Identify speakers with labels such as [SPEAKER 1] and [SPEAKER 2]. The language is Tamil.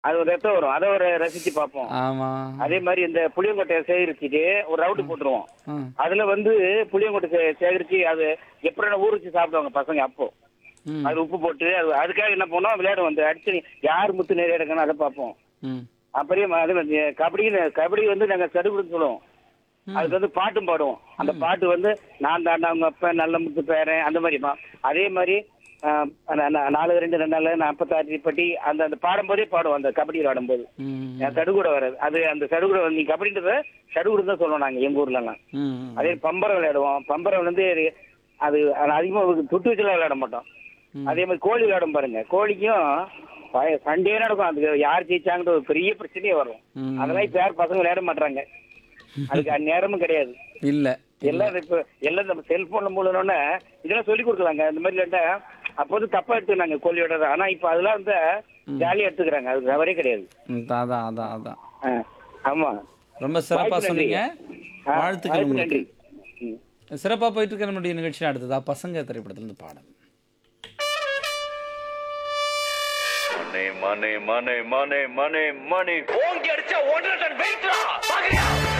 [SPEAKER 1] அது ஒரு ரத்தம் வரும் அதை ஒரு ரசிச்சு பார்ப்போம்
[SPEAKER 2] ஆமா
[SPEAKER 1] அதே மாதிரி இந்த புளியங்கொட்டையை சேகரிச்சுட்டு ஒரு ரவுண்டு போட்டுருவோம்
[SPEAKER 2] ஆ.
[SPEAKER 1] அதுல வந்து புளியங்கொட்டை சே- சேகரிச்சு அது எப்படி ஊற வச்சு சாப்பிடுவாங்க பசங்க அப்போ
[SPEAKER 2] ம்.
[SPEAKER 1] அது உப்பு போட்டு அது அதுக்காக என்ன பண்ணோம் விளையாடுவோம் வந்து அடிச்சு யார் முத்து நிறைய எடுக்கணும் அதை பார்ப்போம்
[SPEAKER 2] ம்
[SPEAKER 1] அப்புறம் அது வந்து கபடி கபடி வந்து நாங்க சடுகுடுன்னு சொல்லுவோம் அதுக்கு வந்து பாட்டும் பாடுவோம் அந்த பாட்டு வந்து நான் தாண்டா அவங்க அப்ப நல்ல முத்து பேரன் அந்த மாதிரிமா அதே மாதிரி ஆஹ், நா- நா- நாலு ரெண்டு ரெண்டு நாலு நாற்பத்தாறு பட்டி அந்த அந்த பாடும்போதே பாடுவோம் அந்த கபடி விளையாடும்போது
[SPEAKER 2] ம்
[SPEAKER 1] அஹ் சடுகுட வராது அது அந்த சடுகுட வந்து நீ கபடின்றத சடுகுடு தான் சொல்லுவோம் நாங்க எங்க ஊர்லலாம்
[SPEAKER 2] ம்
[SPEAKER 1] அதே பம்பரம் விளையாடுவோம் பம்பரம் வந்து அது அது அதிகமா தொட்டு வச்சுலாம் விளையாட மாட்டோம் அதே மாதிரி கோழி விளையாடும் பாருங்க கோழிக்கும் பய- சண்டையே நடக்கும் அதுக்கு யார் ஜெயிச்சாங்கன்ற ஒரு பெரிய பிரச்சனையே வரும்
[SPEAKER 2] ம்.
[SPEAKER 1] அதெல்லாம் இப்ப யார் பசங்க விளையாட மாட்டாங்க அதுக்கு அந்நேரமும் கிடையாது
[SPEAKER 2] இல்ல
[SPEAKER 1] எல்லாம் இப்ப எல்லாம் நம்ம செல்போன்ல மூலனோட இதெல்லாம் சொல்லி கொடுக்கலாங்க இந்த மாதிரி இல்லாட்டா அப்போ வந்து தப்பா எடுத்துக்கிறாங்க கோழியோட ஆனா இப்ப அதெல்லாம் வந்து ஜாலியா எடுத்துக்கிறாங்க அது தவறே கிடையாது
[SPEAKER 2] ம், அதான் அதான் அதான்
[SPEAKER 1] ஆ, ஆமா
[SPEAKER 2] ரொம்ப சிறப்பா
[SPEAKER 1] வாய்ப்பு நன்றி.
[SPEAKER 2] சொன்னீங்க
[SPEAKER 1] ஆ,
[SPEAKER 2] வாழ்த்துக்கள்
[SPEAKER 1] வாய்ப்பு
[SPEAKER 2] உங்களுக்கு
[SPEAKER 1] நன்றி ம்.
[SPEAKER 2] சிறப்பா போயிட்டு இருக்க நம்முடைய நிகழ்ச்சி அடுத்ததா பசங்க திரைப்படத்திலிருந்து பாடல்
[SPEAKER 3] மணி மணி மணி மணி மணி மணி ஓங்கி அடிச்சா ஒன்றரை டன் வெயிட்ரா பாக்குறியா